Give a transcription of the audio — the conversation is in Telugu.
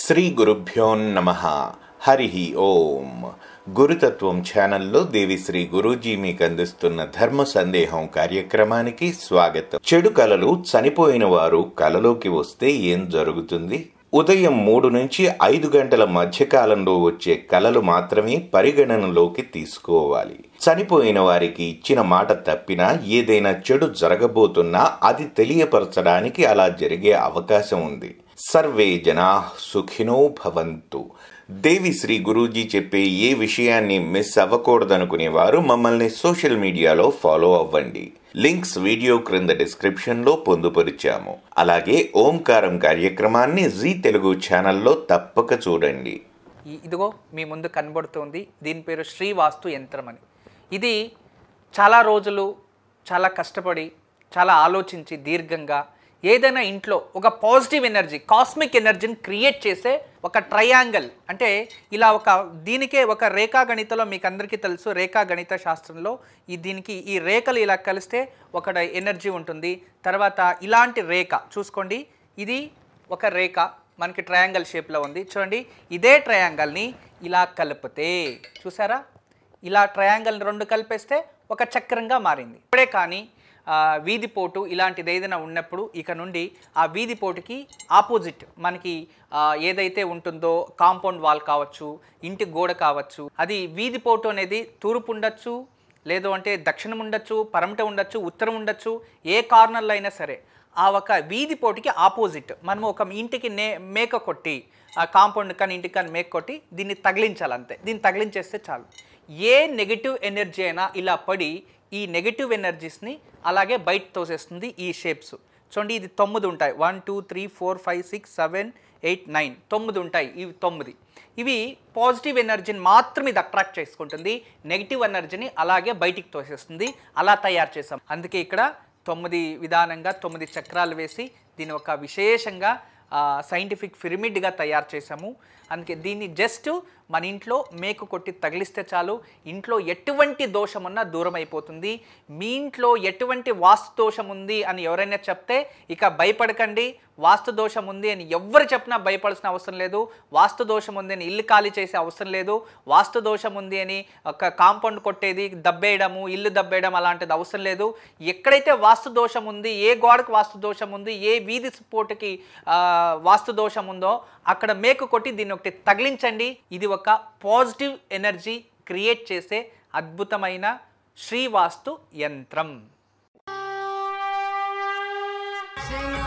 శ్రీ గురుభ్యో నమ హరి ఓం గురుతత్వం ఛానల్లో దేవిశ్రీ గురూజీ మీకు అందిస్తున్న ధర్మ సందేహం కార్యక్రమానికి స్వాగతం చెడు కలలు చనిపోయిన వారు కలలోకి వస్తే ఏం జరుగుతుంది ఉదయం మూడు నుంచి ఐదు గంటల మధ్యకాలంలో వచ్చే కలలు మాత్రమే పరిగణనలోకి తీసుకోవాలి చనిపోయిన వారికి ఇచ్చిన మాట తప్పినా ఏదైనా చెడు జరగబోతున్నా అది తెలియపరచడానికి అలా జరిగే అవకాశం ఉంది సర్వే జనా సుఖినో భవంతు దేవి శ్రీ గురూజీ చెప్పే ఏ విషయాన్ని మిస్ అవ్వకూడదనుకునేవారు మమ్మల్ని సోషల్ మీడియాలో ఫాలో అవ్వండి లింక్స్ వీడియో క్రింద డిస్క్రిప్షన్ లో పొందుపరిచాము అలాగే ఓంకారం కార్యక్రమాన్ని జీ తెలుగు ఛానల్లో తప్పక చూడండి ఈ- ఇదిగో మీ ముందు కనబడుతుంది దీని పేరు శ్రీవాస్తు యంత్రం అని ఇది చాలా రోజులు చాలా కష్టపడి చాలా ఆలోచించి దీర్ఘంగా ఏదైనా ఇంట్లో ఒక పాజిటివ్ ఎనర్జీ కాస్మిక్ ఎనర్జీని క్రియేట్ చేసే ఒక ట్రయాంగిల్ అంటే ఇలా ఒక దీనికే ఒక రేఖా గణితలో మీకు అందరికీ తెలుసు రేఖా గణిత శాస్త్రంలో ఈ దీనికి ఈ రేఖలు ఇలా కలిస్తే ఒక ఎనర్జీ ఉంటుంది తర్వాత ఇలాంటి రేఖ చూసుకోండి ఇది ఒక రేఖ మనకి ట్రయాంగల్ షేప్లో ఉంది చూడండి ఇదే ట్రయాంగల్ని ఇలా కలిపితే చూసారా ఇలా ట్రయాంగల్ రెండు కలిపేస్తే ఒక చక్రంగా మారింది ఇప్పుడే కానీ ఆ, వీధి పోటు ఇలాంటిది ఏదైనా ఉన్నప్పుడు ఇక నుండి ఆ వీధి పోటుకి ఆపోజిట్ మనకి ఆ, ఏదైతే ఉంటుందో కాంపౌండ్ వాల్ కావచ్చు ఇంటి గోడ కావచ్చు అది వీధి పోటు అనేది తూర్పు ఉండొచ్చు లేదు అంటే దక్షిణం ఉండొచ్చు పరమట ఉండొచ్చు ఉత్తరం ఉండొచ్చు ఏ కార్నర్లో అయినా సరే ఆ ఒక వీధి పోటీకి ఆపోజిట్ మనం ఒక ఇంటికి నే మేక కొట్టి ఆ కాంపౌండ్ కానీ ఇంటికి కానీ మేక కొట్టి దీన్ని తగిలించాలి అంతే దీన్ని తగిలించేస్తే చాలు ఏ నెగిటివ్ ఎనర్జీ అయినా ఇలా పడి ఈ నెగిటివ్ ఎనర్జీస్ని అలాగే బయట తోసేస్తుంది ఈ షేప్స్ చూడండి ఇది తొమ్మిది ఉంటాయి one two three four five six seven eight nine తొమ్మిది ఉంటాయి ఇవి తొమ్మిది ఇవి పాజిటివ్ ఎనర్జీని మాత్రం ఇది అట్రాక్ట్ చేసుకుంటుంది నెగిటివ్ ఎనర్జీని అలాగే బయటికి తోసేస్తుంది అలా తయారు చేసాం అందుకే ఇక్కడ తొమ్మిది విధానంగా తొమ్మిది చక్రాలు వేసి దీన్ని ఒక విశేషంగా సైంటిఫిక్ పిరమిడ్గా తయారు చేసాము అందుకే దీన్ని జస్ట్ మన ఇంట్లో మేకు కొట్టి తగిలిస్తే చాలు ఇంట్లో ఎటువంటి దోషం ఉన్నా దూరం అయిపోతుంది మీ ఇంట్లో ఎటువంటి వాస్తు దోషం ఉంది అని ఎవరైనా చెప్తే ఇక భయపడకండి వాస్తు దోషం ఉంది అని ఎవరు చెప్పినా భయపడాల్సిన అవసరం లేదు వాస్తు దోషం ఉంది అని ఇల్లు ఖాళీ చేసే అవసరం లేదు వాస్తు దోషం ఉంది అని ఒక కాంపౌండ్ కొట్టేది దబ్బేయడము ఇల్లు దబ్బేయడం అలాంటిది అవసరం లేదు ఎక్కడైతే వాస్తు దోషం ఉంది ఏ గోడకు వాస్తు దోషం ఉంది ఏ వీధి పోటుకి ఆ, వాస్తు దోషం ఉందో అక్కడ మేకు కొట్టి దీన్ని ఒకటి తగిలించండి ఇది ఒక పాజిటివ్ ఎనర్జీ క్రియేట్ చేసే అద్భుతమైన శ్రీవాస్తు యంత్రం Sing